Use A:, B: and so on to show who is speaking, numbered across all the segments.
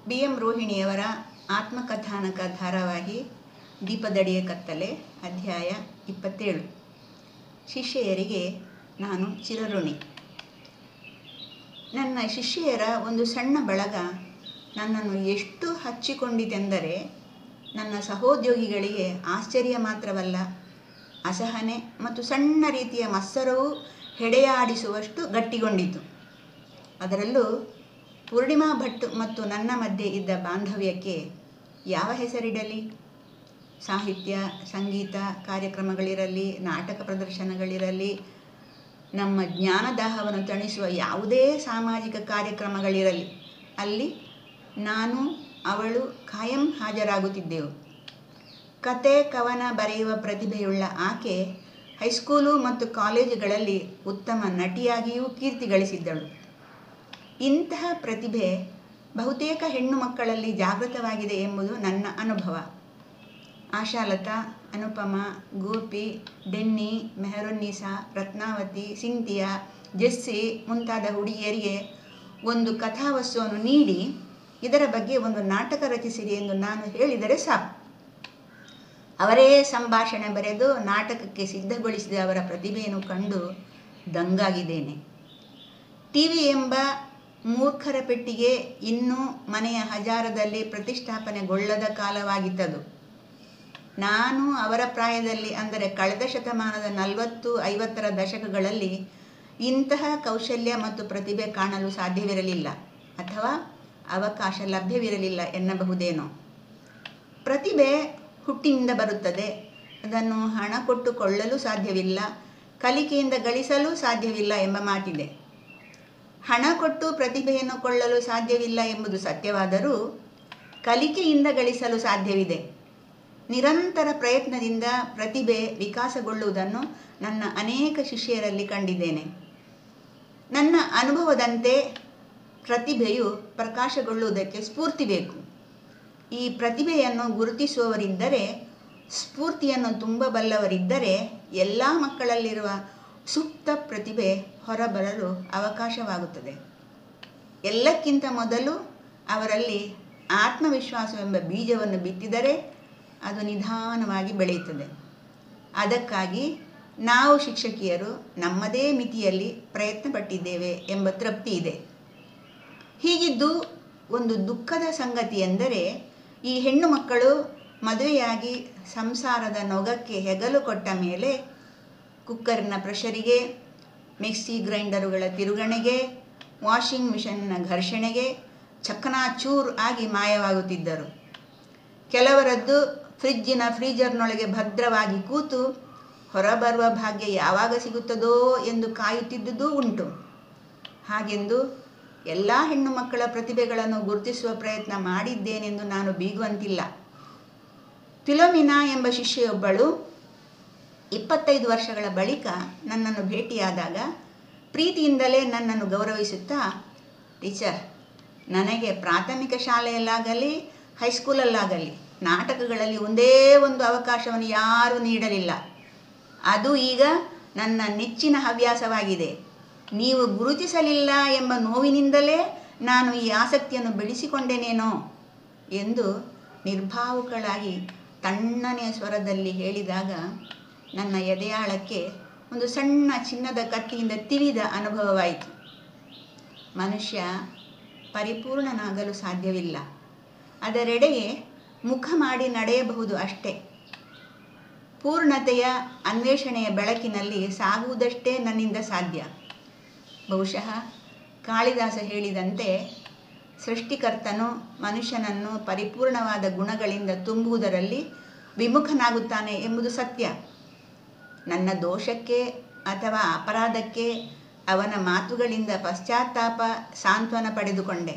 A: B M ರೋಹಿಣಿಯವರ ಆತ್ಮಕಥಾನಕ ಧಾರಾವಾಹಿ ದೀಪದಡಿಯ ಕತ್ತಲೆ ಅಧ್ಯಾಯ ಇಪ್ಪತ್ತೇಳು ಶಿಷ್ಯೆಯರಿಗೆ ನಾನು ಚಿರಋಣಿ ನನ್ನ ಶಿಷ್ಯೆಯರ ಒಂದು ಸಣ್ಣ ಬಳಗ ನನ್ನನ್ನು ಎಷ್ಟು ಹಚ್ಚಿಕೊಂಡಿತೆಂದರೆ ನನ್ನ ಸಹೋದ್ಯೋಗಿಗಳಿಗೆ ಆಶ್ಚರ್ಯ ಮಾತ್ರವಲ್ಲ ಅಸಹನೆ ಮತ್ತು ಸಣ್ಣ ರೀತಿಯ ಮತ್ಸರವೂ ಹೆಡೆಯಾಡಿಸುವಷ್ಟು ಗಟ್ಟಿಗೊಂಡಿತು ಅದರಲ್ಲೂ ಪೂರ್ಣಿಮಾ ಭಟ್ ಮತ್ತು ನನ್ನ ಮಧ್ಯೆ ಇದ್ದ ಬಾಂಧವ್ಯಕ್ಕೆ ಯಾವ ಹೆಸರಿಡಲಿ ಸಾಹಿತ್ಯ ಸಂಗೀತ ಕಾರ್ಯಕ್ರಮಗಳಿರಲಿ ನಾಟಕ ಪ್ರದರ್ಶನಗಳಿರಲಿ ನಮ್ಮ ಜ್ಞಾನದಾಹವನ್ನು ತಣಿಸುವ ಯಾವುದೇ ಸಾಮಾಜಿಕ ಕಾರ್ಯಕ್ರಮಗಳಿರಲಿ ಅಲ್ಲಿ ನಾನು ಅವಳು ಕಾಯಂ ಹಾಜರಾಗುತ್ತಿದ್ದೆವು ಕತೆ ಕವನ ಬರೆಯುವ ಪ್ರತಿಭೆಯುಳ್ಳ ಆಕೆ ಹೈಸ್ಕೂಲು ಮತ್ತು ಕಾಲೇಜುಗಳಲ್ಲಿ ಉತ್ತಮ ನಟಿಯಾಗಿಯೂ ಕೀರ್ತಿ ಗಳಿಸಿದ್ದಳು ಇಂತಹ ಪ್ರತಿಭೆ ಬಹುತೇಕ ಹೆಣ್ಣು ಮಕ್ಕಳಲ್ಲಿ ಜಾಗೃತವಾಗಿದೆ ಎಂಬುದು ನನ್ನ ಅನುಭವ Ashalata Anupama Gopi Denny Meherunnisa Ratnavati Cynthia Jessie ಮುಂತಾದ ಹುಡುಗಿಯರಿಗೆ ಒಂದು ಕಥಾವಸ್ತುವನ್ನು ನೀಡಿ ಇದರ ಬಗ್ಗೆ ಒಂದು ನಾಟಕ ರಚಿಸಿರಿ ಎಂದು ನಾನು ಹೇಳಿದರೆ ಸಾಕು ಅವರೇ ಸಂಭಾಷಣೆ ಬರೆದು ನಾಟಕಕ್ಕೆ ಸಿದ್ಧಗೊಳಿಸಿದ ಅವರ ಪ್ರತಿಭೆಯನ್ನು ಕಂಡು ದಂಗಾಗಿದ್ದೇನೆ ಟಿ ವಿ ಎಂಬ ಮೂರ್ಖರ ಪೆಟ್ಟಿಗೆ ಇನ್ನೂ ಮನೆಯ ಹಜಾರದಲ್ಲಿ ಪ್ರತಿಷ್ಠಾಪನೆಗೊಳ್ಳದ ಕಾಲವಾಗಿತ್ತದು ನಾನು ಅವರ ಪ್ರಾಯದಲ್ಲಿ ಅಂದರೆ ಕಳೆದ ಶತಮಾನದ ನಲವತ್ತು ಐವತ್ತರ ದಶಕಗಳಲ್ಲಿ ಇಂತಹ ಕೌಶಲ್ಯ ಮತ್ತು ಪ್ರತಿಭೆ ಕಾಣಲು ಸಾಧ್ಯವಿರಲಿಲ್ಲ ಅಥವಾ ಅವಕಾಶ ಲಭ್ಯವಿರಲಿಲ್ಲ ಎನ್ನಬಹುದೇನೋ ಪ್ರತಿಭೆ ಹುಟ್ಟಿನಿಂದ ಬರುತ್ತದೆ ಅದನ್ನು ಹಣ ಕೊಟ್ಟು ಕೊಳ್ಳಲು ಸಾಧ್ಯವಿಲ್ಲ ಕಲಿಕೆಯಿಂದ ಗಳಿಸಲು ಸಾಧ್ಯವಿಲ್ಲ ಎಂಬ ಮಾತಿದೆ ಹಣ ಕೊಟ್ಟು ಪ್ರತಿಭೆಯನ್ನು ಕೊಳ್ಳಲು ಸಾಧ್ಯವಿಲ್ಲ ಎಂಬುದು ಸತ್ಯವಾದರೂ ಕಲಿಕೆಯಿಂದ ಗಳಿಸಲು ಸಾಧ್ಯವಿದೆ ನಿರಂತರ ಪ್ರಯತ್ನದಿಂದ ಪ್ರತಿಭೆ ವಿಕಾಸಗೊಳ್ಳುವುದನ್ನು ನನ್ನ ಅನೇಕ ಶಿಷ್ಯರಲ್ಲಿ ಕಂಡಿದ್ದೇನೆ ನನ್ನ ಅನುಭವದಂತೆ ಪ್ರತಿಭೆಯು ಪ್ರಕಾಶಗೊಳ್ಳುವುದಕ್ಕೆ ಸ್ಫೂರ್ತಿ ಬೇಕು ಈ ಪ್ರತಿಭೆಯನ್ನು ಗುರುತಿಸುವವರಿದ್ದರೆ ಸ್ಫೂರ್ತಿಯನ್ನು ತುಂಬಬಲ್ಲವರಿದ್ದರೆ ಎಲ್ಲ ಮಕ್ಕಳಲ್ಲಿರುವ ಸುಪ್ತ ಪ್ರತಿಭೆ ಹೊರಬರಲು ಅವಕಾಶವಾಗುತ್ತದೆ ಎಲ್ಲಕ್ಕಿಂತ ಮೊದಲು ಅವರಲ್ಲಿ ಆತ್ಮವಿಶ್ವಾಸವೆಂಬ ಬೀಜವನ್ನು ಬಿತ್ತಿದರೆ ಅದು ನಿಧಾನವಾಗಿ ಬೆಳೆಯುತ್ತದೆ ಅದಕ್ಕಾಗಿ ನಾವು ಶಿಕ್ಷಕಿಯರು ನಮ್ಮದೇ ಮಿತಿಯಲ್ಲಿ ಪ್ರಯತ್ನ ಪಟ್ಟಿದ್ದೇವೆ ಎಂಬ ತೃಪ್ತಿ ಇದೆ ಹೀಗಿದ್ದು ಒಂದು ದುಃಖದ ಸಂಗತಿ ಎಂದರೆ ಈ ಹೆಣ್ಣು ಮಕ್ಕಳು ಮದುವೆಯಾಗಿ ಸಂಸಾರದ ನೊಗಕ್ಕೆ ಹೆಗಲು ಕೊಟ್ಟ ಮೇಲೆ ಕುಕ್ಕರ್ನ ಪ್ರೆಷರಿಗೆ ಮಿಕ್ಸಿ ಗ್ರೈಂಡರುಗಳ ತಿರುಗಣೆಗೆ ವಾಷಿಂಗ್ ಮಿಷನ್ನ ಘರ್ಷಣೆಗೆ ಚಕನಾಚೂರ್ ಆಗಿ ಮಾಯವಾಗುತ್ತಿದ್ದರು ಕೆಲವರದ್ದು ಫ್ರಿಜ್ಜಿನ ಫ್ರೀಜರ್ನೊಳಗೆ ಭದ್ರವಾಗಿ ಕೂತು ಹೊರಬರುವ ಭಾಗ್ಯ ಯಾವಾಗ ಸಿಗುತ್ತದೋ ಎಂದು ಕಾಯುತ್ತಿದ್ದುದೂ ಉಂಟು ಹಾಗೆಂದು ಎಲ್ಲ ಹೆಣ್ಣು ಮಕ್ಕಳ ಪ್ರತಿಭೆಗಳನ್ನು ಗುರುತಿಸುವ ಪ್ರಯತ್ನ ಮಾಡಿದ್ದೇನೆಂದು ನಾನು ಬೀಗುವಂತಿಲ್ಲ ಫಿಲೋಮಿನಾ ಎಂಬ ಶಿಷ್ಯೆಯೊಬ್ಬಳು ಇಪ್ಪತ್ತೈದು ವರ್ಷಗಳ ಬಳಿಕ ನನ್ನನ್ನು ಭೇಟಿಯಾದಾಗ ಪ್ರೀತಿಯಿಂದಲೇ ನನ್ನನ್ನು ಗೌರವಿಸುತ್ತಾ ಟೀಚರ್ ನನಗೆ ಪ್ರಾಥಮಿಕ ಶಾಲೆಯಲ್ಲಾಗಲಿ ಹೈಸ್ಕೂಲಲ್ಲಾಗಲಿ ನಾಟಕಗಳಲ್ಲಿ ಒಂದೇ ಒಂದು ಅವಕಾಶವನ್ನು ಯಾರೂ ನೀಡಲಿಲ್ಲ ಅದು ಈಗ ನನ್ನ ನೆಚ್ಚಿನ ಹವ್ಯಾಸವಾಗಿದೆ ನೀವು ಗುರುತಿಸಲಿಲ್ಲ ಎಂಬ ನೋವಿನಿಂದಲೇ ನಾನು ಈ ಆಸಕ್ತಿಯನ್ನು ಬೆಳೆಸಿಕೊಂಡೇನೇನೋ ಎಂದು ನಿರ್ಭಾವುಕಳಾಗಿ ತಣ್ಣನೆಯ ಸ್ವರದಲ್ಲಿ ಹೇಳಿದಾಗ ನನ್ನ ಎದೆಯಾಳಕ್ಕೆ ಒಂದು ಸಣ್ಣ ಚಿನ್ನದ ಕತ್ತಿಯಿಂದ ತಿವಿದ ಅನುಭವವಾಯಿತು ಮನುಷ್ಯ ಪರಿಪೂರ್ಣನಾಗಲು ಸಾಧ್ಯವಿಲ್ಲ ಅದರೆಡೆಗೆ ಮುಖ ಮಾಡಿ ನಡೆಯಬಹುದು ಅಷ್ಟೇ ಪೂರ್ಣತೆಯ ಅನ್ವೇಷಣೆಯ ಬೆಳಕಿನಲ್ಲಿ ಸಾಗುವುದಷ್ಟೇ ನನ್ನಿಂದ ಸಾಧ್ಯ ಬಹುಶಃ ಕಾಳಿದಾಸ ಹೇಳಿದಂತೆ ಸೃಷ್ಟಿಕರ್ತನು ಮನುಷ್ಯನನ್ನು ಪರಿಪೂರ್ಣವಾದ ಗುಣಗಳಿಂದ ತುಂಬುವುದರಲ್ಲಿ ವಿಮುಖನಾಗುತ್ತಾನೆ ಎಂಬುದು ಸತ್ಯ ನನ್ನ ದೋಷಕ್ಕೆ ಅಥವಾ ಅಪರಾಧಕ್ಕೆ ಅವನ ಮಾತುಗಳಿಂದ ಪಶ್ಚಾತ್ತಾಪ ಸಾಂತ್ವನ ಪಡೆದುಕೊಂಡೆ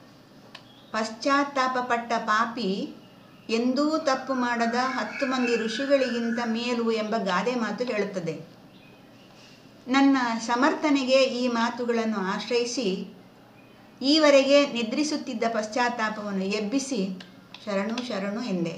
A: ಪಶ್ಚಾತ್ತಾಪ ಪಟ್ಟ ಪಾಪಿ ಎಂದೂ ತಪ್ಪು ಮಾಡದ ಹತ್ತು ಮಂದಿ ಋಷಿಗಳಿಗಿಂತ ಮೇಲು ಎಂಬ ಗಾದೆ ಮಾತು ಹೇಳುತ್ತದೆ ನನ್ನ ಸಮರ್ಥನೆಗೆ ಈ ಮಾತುಗಳನ್ನು ಆಶ್ರಯಿಸಿ ಈವರೆಗೆ ನಿದ್ರಿಸುತ್ತಿದ್ದ ಪಶ್ಚಾತ್ತಾಪವನ್ನು ಎಬ್ಬಿಸಿ ಶರಣು ಶರಣು ಎಂದೆ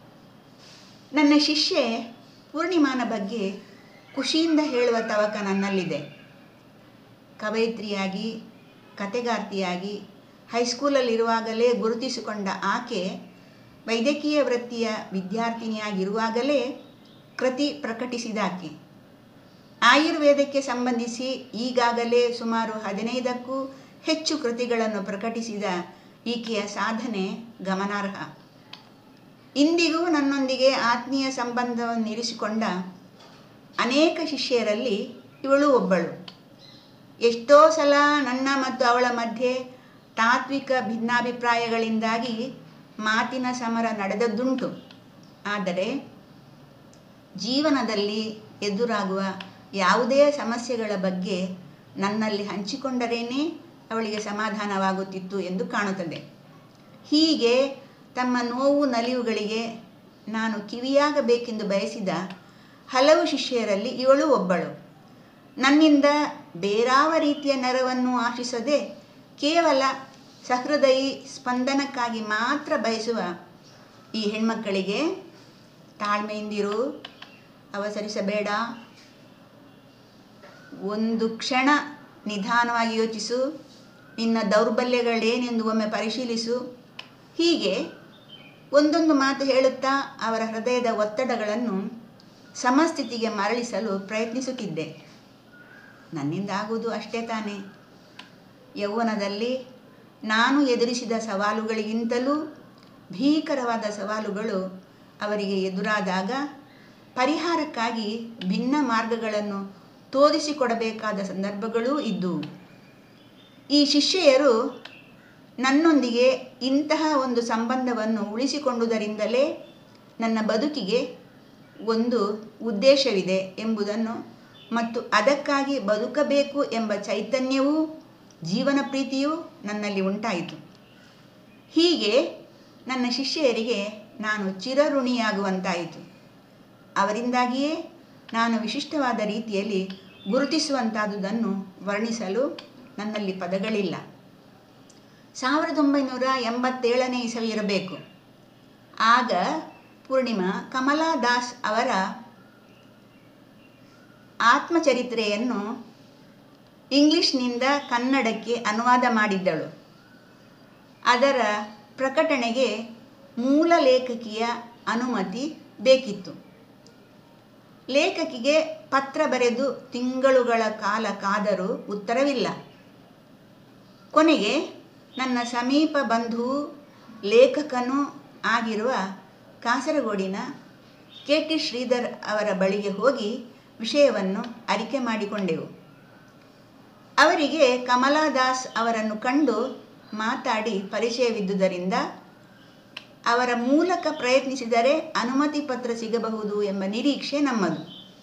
A: ನನ್ನ ಶಿಷ್ಯೆ ಪೂರ್ಣಿಮಾನ ಬಗ್ಗೆ ಖುಷಿಯಿಂದ ಹೇಳುವ ತವಕ ನನ್ನಲ್ಲಿದೆ ಕವಯಿತ್ರಿಯಾಗಿ ಕತೆಗಾರ್ತಿಯಾಗಿ ಹೈಸ್ಕೂಲಲ್ಲಿರುವಾಗಲೇ ಗುರುತಿಸಿಕೊಂಡ ಆಕೆ ವೈದ್ಯಕೀಯ ವೃತ್ತಿಯ ವಿದ್ಯಾರ್ಥಿನಿಯಾಗಿರುವಾಗಲೇ ಕೃತಿ ಪ್ರಕಟಿಸಿದಾಕೆ ಆಯುರ್ವೇದಕ್ಕೆ ಸಂಬಂಧಿಸಿ ಈಗಾಗಲೇ ಸುಮಾರು ಹದಿನೈದಕ್ಕೂ ಹೆಚ್ಚು ಕೃತಿಗಳನ್ನು ಪ್ರಕಟಿಸಿದ ಈಕೆಯ ಸಾಧನೆ ಗಮನಾರ್ಹ ಇಂದಿಗೂ ನನ್ನೊಂದಿಗೆ ಆತ್ಮೀಯ ಸಂಬಂಧವನ್ನು ಇರಿಸಿಕೊಂಡ ಅನೇಕ ಶಿಷ್ಯರಲ್ಲಿ ಇವಳು ಒಬ್ಬಳು ಎಷ್ಟೋ ಸಲ ನನ್ನ ಮತ್ತು ಅವಳ ಮಧ್ಯೆ ತಾತ್ವಿಕ ಭಿನ್ನಾಭಿಪ್ರಾಯಗಳಿಂದಾಗಿ ಮಾತಿನ ಸಮರ ನಡೆದದ್ದುಂಟು ಆದರೆ ಜೀವನದಲ್ಲಿ ಎದುರಾಗುವ ಯಾವುದೇ ಸಮಸ್ಯೆಗಳ ಬಗ್ಗೆ ನನ್ನಲ್ಲಿ ಹಂಚಿಕೊಂಡರೇನೇ ಅವಳಿಗೆ ಸಮಾಧಾನವಾಗುತ್ತಿತ್ತು ಎಂದು ಕಾಣುತ್ತದೆ ಹೀಗೆ ತಮ್ಮ ನೋವು ನಲಿವುಗಳಿಗೆ ನಾನು ಕಿವಿಯಾಗಬೇಕೆಂದು ಬಯಸಿದ ಹಲವು ಶಿಷ್ಯರಲ್ಲಿ ಇವಳು ಒಬ್ಬಳು ನನ್ನಿಂದ ಬೇರಾವ ರೀತಿಯ ನೆರವನ್ನು ಆಶಿಸದೆ ಕೇವಲ ಸಹೃದಯಿ ಸ್ಪಂದನಕ್ಕಾಗಿ ಮಾತ್ರ ಬಯಸುವ ಈ ಹೆಣ್ಮಕ್ಕಳಿಗೆ ತಾಳ್ಮೆಯಿಂದಿರು ಅವಸರಿಸಬೇಡ ಒಂದು ಕ್ಷಣ ನಿಧಾನವಾಗಿ ಯೋಚಿಸು ನಿನ್ನ ದೌರ್ಬಲ್ಯಗಳೇನೆಂದು ಒಮ್ಮೆ ಪರಿಶೀಲಿಸು ಹೀಗೆ ಒಂದೊಂದು ಮಾತು ಹೇಳುತ್ತಾ ಅವರ ಹೃದಯದ ಒತ್ತಡಗಳನ್ನು ಸಮಸ್ಥಿತಿಗೆ ಮರಳಿಸಲು ಪ್ರಯತ್ನಿಸುತ್ತಿದ್ದೆ ನನ್ನಿಂದ ಆಗುವುದು ಅಷ್ಟೇ ತಾನೇ ಯೌವನದಲ್ಲಿ ನಾನು ಎದುರಿಸಿದ ಸವಾಲುಗಳಿಗಿಂತಲೂ ಭೀಕರವಾದ ಸವಾಲುಗಳು ಅವರಿಗೆ ಎದುರಾದಾಗ ಪರಿಹಾರಕ್ಕಾಗಿ ಭಿನ್ನ ಮಾರ್ಗಗಳನ್ನು ತೋರಿಸಿಕೊಡಬೇಕಾದ ಸಂದರ್ಭಗಳೂ ಇದ್ದವು ಈ ಶಿಷ್ಯೆಯರು ನನ್ನೊಂದಿಗೆ ಇಂತಹ ಒಂದು ಸಂಬಂಧವನ್ನು ಉಳಿಸಿಕೊಂಡುದರಿಂದಲೇ ನನ್ನ ಬದುಕಿಗೆ ಒಂದು ಉದ್ದೇಶವಿದೆ ಎಂಬುದನ್ನು ಮತ್ತು ಅದಕ್ಕಾಗಿ ಬದುಕಬೇಕು ಎಂಬ ಚೈತನ್ಯವೂ ಜೀವನ ಪ್ರೀತಿಯೂ ನನ್ನಲ್ಲಿ ಉಂಟಾಯಿತು ಹೀಗೆ ನನ್ನ ಶಿಷ್ಯರಿಗೆ ನಾನು ಚಿರಋಣಿಯಾಗುವಂತಾಯಿತು ಅವರಿಂದಾಗಿಯೇ ನಾನು ವಿಶಿಷ್ಟವಾದ ರೀತಿಯಲ್ಲಿ ಗುರುತಿಸುವಂತಾದುದನ್ನು ವರ್ಣಿಸಲು ನನ್ನಲ್ಲಿ ಪದಗಳಿಲ್ಲ ಸಾವಿರದ ಒಂಬೈನೂರ ಎಂಬತ್ತೇಳನೇ ಇಸವಿ ಇರಬೇಕು ಆಗ ಪೂರ್ಣಿಮಾ ಕಮಲಾ ದಾಸ್ ಅವರ ಆತ್ಮಚರಿತ್ರೆಯನ್ನು ಇಂಗ್ಲಿಷ್ನಿಂದ ಕನ್ನಡಕ್ಕೆ ಅನುವಾದ ಮಾಡಿದ್ದಳು ಅದರ ಪ್ರಕಟಣೆಗೆ ಮೂಲ ಲೇಖಕಿಯ ಅನುಮತಿ ಬೇಕಿತ್ತು ಲೇಖಕಿಗೆ ಪತ್ರ ಬರೆದು ತಿಂಗಳುಗಳ ಕಾಲ ಕಾದರೂ ಉತ್ತರವಿಲ್ಲ ಕೊನೆಗೆ ನನ್ನ ಸಮೀಪ ಬಂಧು ಲೇಖಕನೂ ಆಗಿರುವ ಕಾಸರಗೋಡಿನ ಕೆ ಟಿ ಶ್ರೀಧರ್ ಅವರ ಬಳಿಗೆ ಹೋಗಿ ವಿಷಯವನ್ನು ಅರಿಕೆ ಮಾಡಿಕೊಂಡೆವು ಅವರಿಗೆ ಕಮಲಾದಾಸ್ ಅವರನ್ನು ಕಂಡು ಮಾತಾಡಿ ಪರಿಚಯವಿದ್ದುದರಿಂದ ಅವರ ಮೂಲಕ ಪ್ರಯತ್ನಿಸಿದರೆ ಅನುಮತಿ ಪತ್ರ ಸಿಗಬಹುದು ಎಂಬ ನಿರೀಕ್ಷೆ ನಮ್ಮದು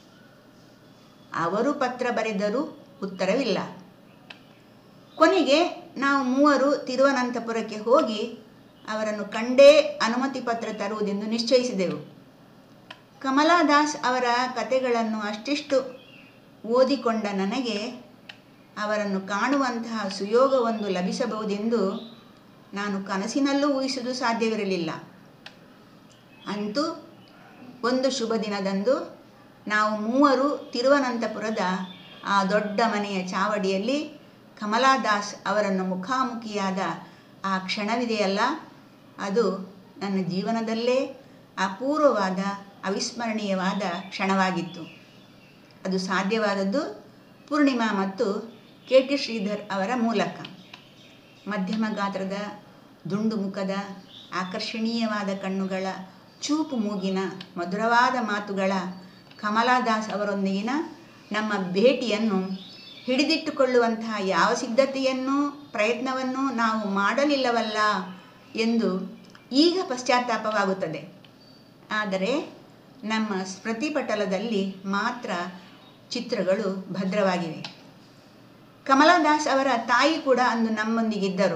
A: ಅವರು ಪತ್ರ ಬರೆದರೂ ಉತ್ತರವಿಲ್ಲ ಕೊನೆಗೆ ನಾವು ಮೂವರು ತಿರುವನಂತಪುರಕ್ಕೆ ಹೋಗಿ ಅವರನ್ನು ಕಂಡೇ ಅನುಮತಿ ಪತ್ರ ತರುವುದೆಂದು ನಿಶ್ಚಯಿಸಿದೆವು ಕಮಲಾದಾಸ್ ಅವರ ಕತೆಗಳನ್ನು ಅಷ್ಟಿಷ್ಟು ಓದಿಕೊಂಡ ನನಗೆ ಅವರನ್ನು ಕಾಣುವಂತಹ ಸುಯೋಗವೊಂದು ಲಭಿಸಬಹುದೆಂದು ನಾನು ಕನಸಿನಲ್ಲೂ ಊಹಿಸುವುದು ಸಾಧ್ಯವಿರಲಿಲ್ಲ ಅಂತೂ ಒಂದು ಶುಭ ದಿನದಂದು ನಾವು ಮೂವರು ತಿರುವನಂತಪುರದ ಆ ದೊಡ್ಡ ಮನೆಯ ಚಾವಡಿಯಲ್ಲಿ ಕಮಲಾದಾಸ್ ಅವರನ್ನು ಮುಖಾಮುಖಿಯಾದ ಆ ಕ್ಷಣವಿದೆಯಲ್ಲ ಅದು ನನ್ನ ಜೀವನದಲ್ಲೇ ಅಪೂರ್ವವಾದ ಅವಿಸ್ಮರಣೀಯವಾದ ಕ್ಷಣವಾಗಿತ್ತು ಅದು ಸಾಧ್ಯವಾದದ್ದು ಪೂರ್ಣಿಮಾ ಮತ್ತು ಕೆ ಟಿ ಶ್ರೀಧರ್ ಅವರ ಮೂಲಕ ಮಧ್ಯಮ ಗಾತ್ರದ ದುಂಡು ಮುಖದ ಆಕರ್ಷಣೀಯವಾದ ಕಣ್ಣುಗಳ ಚೂಪು ಮೂಗಿನ ಮಧುರವಾದ ಮಾತುಗಳ ಕಮಲಾದಾಸ್ ಅವರೊಂದಿಗಿನ ನಮ್ಮ ಭೇಟಿಯನ್ನು ಹಿಡಿದಿಟ್ಟುಕೊಳ್ಳುವಂತಹ ಯಾವ ಸಿದ್ಧತೆಯನ್ನೂ ಪ್ರಯತ್ನವನ್ನೂ ನಾವು ಮಾಡಲಿಲ್ಲವಲ್ಲ ಎಂದು ಈಗ ಪಶ್ಚಾತ್ತಾಪವಾಗುತ್ತದೆ ಆದರೆ ನಮ್ಮ ಸ್ಮೃತಿಪಟಲದಲ್ಲಿ ಮಾತ್ರ ಚಿತ್ರಗಳು ಭದ್ರವಾಗಿವೆ ಕಮಲಾದಾಸ್ ಅವರ ತಾಯಿ ಕೂಡ ಅಂದು ನಮ್ಮೊಂದಿಗಿದ್ದರು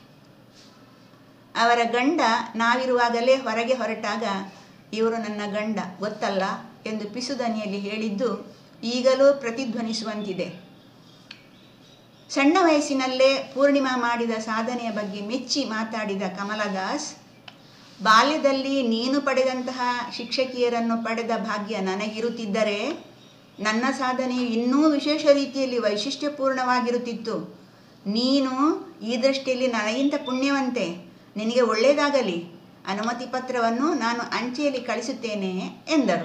A: ಅವರ ಗಂಡ ನಾವಿರುವಾಗಲೇ ಹೊರಗೆ ಹೊರಟಾಗ ಇವರು ನನ್ನ ಗಂಡ ಗೊತ್ತಲ್ಲ ಎಂದು ಪಿಸುದನಿಯಲ್ಲಿ ಹೇಳಿದ್ದು ಈಗಲೂ ಪ್ರತಿಧ್ವನಿಸುವಂತಿದೆ ಸಣ್ಣ ವಯಸ್ಸಿನಲ್ಲೇ ಪೂರ್ಣಿಮಾ ಮಾಡಿದ ಸಾಧನೆಯ ಬಗ್ಗೆ ಮೆಚ್ಚಿ ಮಾತಾಡಿದ ಕಮಲದಾಸ್ ಬಾಲ್ಯದಲ್ಲಿ ನೀನು ಪಡೆದಂತಹ ಶಿಕ್ಷಕಿಯರನ್ನು ಪಡೆದ ಭಾಗ್ಯ ನನಗಿರುತ್ತಿದ್ದರೆ ನನ್ನ ಸಾಧನೆಯು ಇನ್ನೂ ವಿಶೇಷ ರೀತಿಯಲ್ಲಿ ವೈಶಿಷ್ಟ್ಯಪೂರ್ಣವಾಗಿರುತ್ತಿತ್ತು ನೀನು ಈ ದೃಷ್ಟಿಯಲ್ಲಿ ನನಗಿಂತ ಪುಣ್ಯವಂತೆ ನಿನಗೆ ಒಳ್ಳೆಯದಾಗಲಿ ಅನುಮತಿ ಪತ್ರವನ್ನು ನಾನು ಅಂಚೆಯಲ್ಲಿ ಕಳಿಸುತ್ತೇನೆ ಎಂದರು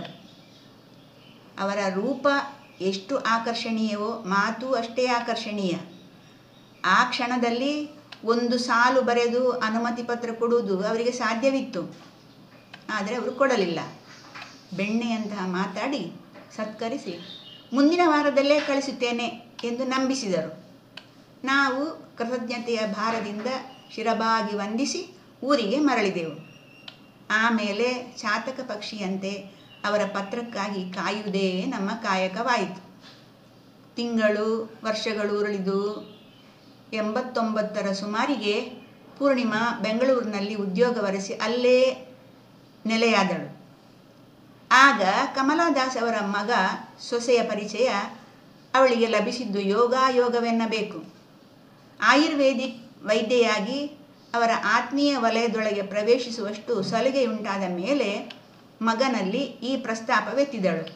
A: ಅವರ ರೂಪ ಎಷ್ಟು ಆಕರ್ಷಣೀಯವೋ ಮಾತು ಅಷ್ಟೇ ಆಕರ್ಷಣೀಯ ಆ ಕ್ಷಣದಲ್ಲಿ ಒಂದು ಸಾಲು ಬರೆದು ಅನುಮತಿ ಪತ್ರ ಕೊಡುವುದು ಅವರಿಗೆ ಸಾಧ್ಯವಿತ್ತು ಆದರೆ ಅವರು ಕೊಡಲಿಲ್ಲ ಬೆಣ್ಣೆಯಂತಹ ಮಾತಾಡಿ ಸತ್ಕರಿಸಿ ಮುಂದಿನ ವಾರದಲ್ಲೇ ಕಳಿಸುತ್ತೇನೆ ಎಂದು ನಂಬಿಸಿದರು ನಾವು ಕೃತಜ್ಞತೆಯ ಭಾರದಿಂದ ಶಿರಬಾಗಿ ವಂದಿಸಿ ಊರಿಗೆ ಮರಳಿದೆವು ಆಮೇಲೆ ಚಾತಕ ಪಕ್ಷಿಯಂತೆ ಅವರ ಪತ್ರಕ್ಕಾಗಿ ಕಾಯುವುದೇ ನಮ್ಮ ಕಾಯಕವಾಯಿತು ತಿಂಗಳು ವರ್ಷಗಳು ಉರುಳಿದು ಎಂಬತ್ತೊಂಬತ್ತರ ಸುಮಾರಿಗೆ ಪೂರ್ಣಿಮಾ ಬೆಂಗಳೂರಿನಲ್ಲಿ ಉದ್ಯೋಗ ವರೆಸಿ ಅಲ್ಲೇ ನೆಲೆಯಾದಳು ಆಗ ಕಮಲಾದಾಸ್ ಅವರ ಮಗ ಸೊಸೆಯ ಪರಿಚಯ ಅವಳಿಗೆ ಲಭಿಸಿದ್ದು ಯೋಗಾಯೋಗವೆನ್ನಬೇಕು ಆಯುರ್ವೇದಿಕ್ ವೈದ್ಯೆಯಾಗಿ ಅವರ ಆತ್ಮೀಯ ವಲಯದೊಳಗೆ ಪ್ರವೇಶಿಸುವಷ್ಟು ಸಲುಗೆಯುಂಟಾದ ಮೇಲೆ ಮಗನಲ್ಲಿ ಈ ಪ್ರಸ್ತಾಪವೆತ್ತಿದಳು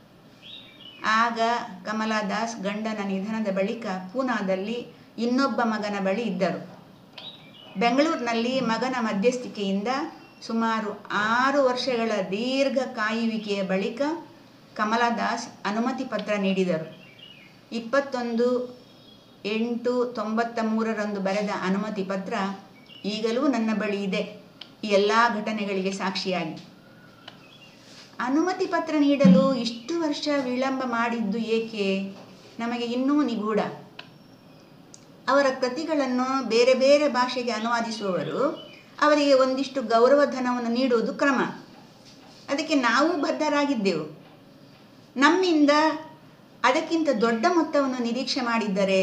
A: ಆಗ ಕಮಲಾದಾಸ್ ಗಂಡನ ನಿಧನದ ಬಳಿಕ ಪೂನಾದಲ್ಲಿ ಇನ್ನೊಬ್ಬ ಮಗನ ಬಳಿ ಇದ್ದರು ಬೆಂಗಳೂರಿನಲ್ಲಿ ಮಗನ ಮಧ್ಯಸ್ಥಿಕೆಯಿಂದ ಸುಮಾರು ಆರು ವರ್ಷಗಳ ದೀರ್ಘ ಕಾಯುವಿಕೆಯ ಬಳಿಕ ಕಮಲಾದಾಸ್ ಅನುಮತಿ ಪತ್ರ ನೀಡಿದರು ಇಪ್ಪತ್ತೊಂದು ಎಂಟು ತೊಂಬತ್ತ ಮೂರರಂದು ಬರೆದ ಅನುಮತಿ ಪತ್ರ ಈಗಲೂ ನನ್ನ ಬಳಿ ಇದೆ ಈ ಎಲ್ಲ ಘಟನೆಗಳಿಗೆ ಸಾಕ್ಷಿಯಾಗಿ ಅನುಮತಿ ಪತ್ರ ನೀಡಲು ಇಷ್ಟು ವರ್ಷ ವಿಳಂಬ ಮಾಡಿದ್ದು ಏಕೆ ನಮಗೆ ಇನ್ನೂ ನಿಗೂಢ ಅವರ ಕೃತಿಗಳನ್ನು ಬೇರೆ ಬೇರೆ ಭಾಷೆಗೆ ಅನುವಾದಿಸುವವರು ಅವರಿಗೆ ಒಂದಿಷ್ಟು ಗೌರವಧನವನ್ನು ನೀಡುವುದು ಕ್ರಮ ಅದಕ್ಕೆ ನಾವು ಬದ್ಧರಾಗಿದ್ದೆವು ನಮ್ಮಿಂದ ಅದಕ್ಕಿಂತ ದೊಡ್ಡ ಮೊತ್ತವನ್ನು ನಿರೀಕ್ಷೆ ಮಾಡಿದ್ದರೆ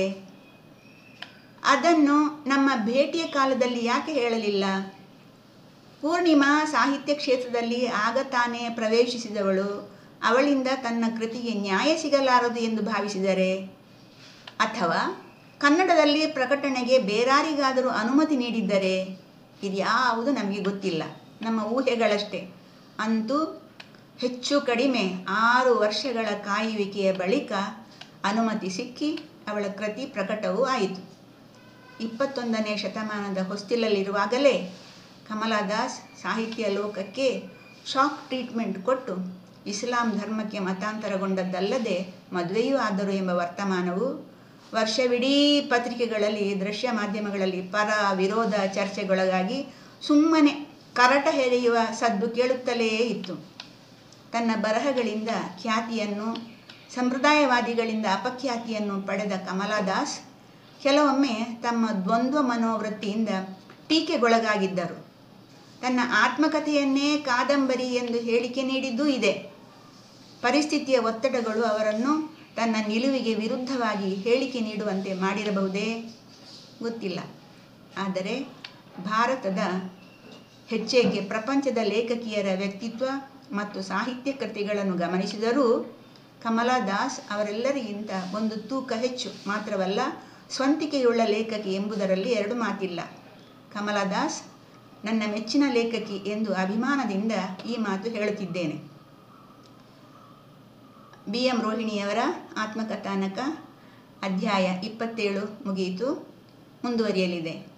A: ಅದನ್ನು ನಮ್ಮ ಭೇಟಿಯ ಕಾಲದಲ್ಲಿ ಯಾಕೆ ಹೇಳಲಿಲ್ಲ ಪೂರ್ಣಿಮಾ ಸಾಹಿತ್ಯ ಕ್ಷೇತ್ರದಲ್ಲಿ ಆಗ ತಾನೇ ಪ್ರವೇಶಿಸಿದವಳು ಅವಳಿಂದ ತನ್ನ ಕೃತಿಗೆ ನ್ಯಾಯ ಸಿಗಲಾರದು ಎಂದು ಭಾವಿಸಿದರೆ ಅಥವಾ ಕನ್ನಡದಲ್ಲಿ ಪ್ರಕಟಣೆಗೆ ಬೇರಾರಿಗಾದರೂ ಅನುಮತಿ ನೀಡಿದ್ದರೆ ಇದ್ಯಾವುದು ನಮಗೆ ಗೊತ್ತಿಲ್ಲ ನಮ್ಮ ಊಹೆಗಳಷ್ಟೇ ಅಂತೂ ಹೆಚ್ಚು ಕಡಿಮೆ ಆರು ವರ್ಷಗಳ ಕಾಯುವಿಕೆಯ ಬಳಿಕ ಅನುಮತಿ ಸಿಕ್ಕಿ ಅವಳ ಕೃತಿ ಪ್ರಕಟವೂ ಆಯಿತು ಇಪ್ಪತ್ತೊಂದನೇ ಶತಮಾನದ ಹೊಸ್ತಿಲಲ್ಲಿರುವಾಗಲೇ ಕಮಲಾದಾಸ್ ಸಾಹಿತ್ಯ ಲೋಕಕ್ಕೆ ಶಾಕ್ ಟ್ರೀಟ್ಮೆಂಟ್ ಕೊಟ್ಟು ಇಸ್ಲಾಂ ಧರ್ಮಕ್ಕೆ ಮತಾಂತರಗೊಂಡದ್ದಲ್ಲದೆ ಮದುವೆಯೂ ಆದರು ಎಂಬ ವರ್ತಮಾನವು ವರ್ಷವಿಡೀ ಪತ್ರಿಕೆಗಳಲ್ಲಿ ದೃಶ್ಯ ಮಾಧ್ಯಮಗಳಲ್ಲಿ ಪರ ವಿರೋಧ ಚರ್ಚೆಗೊಳಗಾಗಿ ಸುಮ್ಮನೆ ಕರಟ ಹೆರೆಯುವ ಸದ್ದು ಕೇಳುತ್ತಲೇ ಇತ್ತು ತನ್ನ ಬರಹಗಳಿಂದ ಖ್ಯಾತಿಯನ್ನು ಸಂಪ್ರದಾಯವಾದಿಗಳಿಂದ ಅಪಖ್ಯಾತಿಯನ್ನು ಪಡೆದ ಕಮಲಾದಾಸ್ ಕೆಲವೊಮ್ಮೆ ತಮ್ಮ ದ್ವಂದ್ವ ಮನೋವೃತ್ತಿಯಿಂದ ಟೀಕೆಗೊಳಗಾಗಿದ್ದರು ತನ್ನ ಆತ್ಮಕಥೆಯನ್ನೇ ಕಾದಂಬರಿ ಎಂದು ಹೇಳಿಕೆ ನೀಡಿದ್ದೂ ಇದೆ ಪರಿಸ್ಥಿತಿಯ ಒತ್ತಡಗಳು ಅವರನ್ನು ತನ್ನ ನಿಲುವಿಗೆ ವಿರುದ್ಧವಾಗಿ ಹೇಳಿಕೆ ನೀಡುವಂತೆ ಮಾಡಿರಬಹುದೇ ಗೊತ್ತಿಲ್ಲ ಆದರೆ ಭಾರತದ ಹೆಚ್ಚೇಕೆ ಪ್ರಪಂಚದ ಲೇಖಕಿಯರ ವ್ಯಕ್ತಿತ್ವ ಮತ್ತು ಸಾಹಿತ್ಯ ಕೃತಿಗಳನ್ನು ಗಮನಿಸಿದರೂ ಕಮಲಾದಾಸ್ ಅವರೆಲ್ಲರಿಗಿಂತ ಒಂದು ತೂಕ ಹೆಚ್ಚು ಮಾತ್ರವಲ್ಲ ಸ್ವಂತಿಕೆಯುಳ್ಳ ಲೇಖಕಿ ಎಂಬುದರಲ್ಲಿ ಎರಡು ಮಾತಿಲ್ಲ ಕಮಲಾದಾಸ್ ನನ್ನ ಮೆಚ್ಚಿನ ಲೇಖಕಿ ಎಂದು ಅಭಿಮಾನದಿಂದ ಈ ಮಾತು ಹೇಳುತ್ತಿದ್ದೇನೆ ಬಿ ಎಂ ರೋಹಿಣಿಯವರ ಆತ್ಮಕಥಾನಕ ಅಧ್ಯಾಯ ಇಪ್ಪತ್ತೇಳು ಮುಗಿಯಿತು ಮುಂದುವರಿಯಲಿದೆ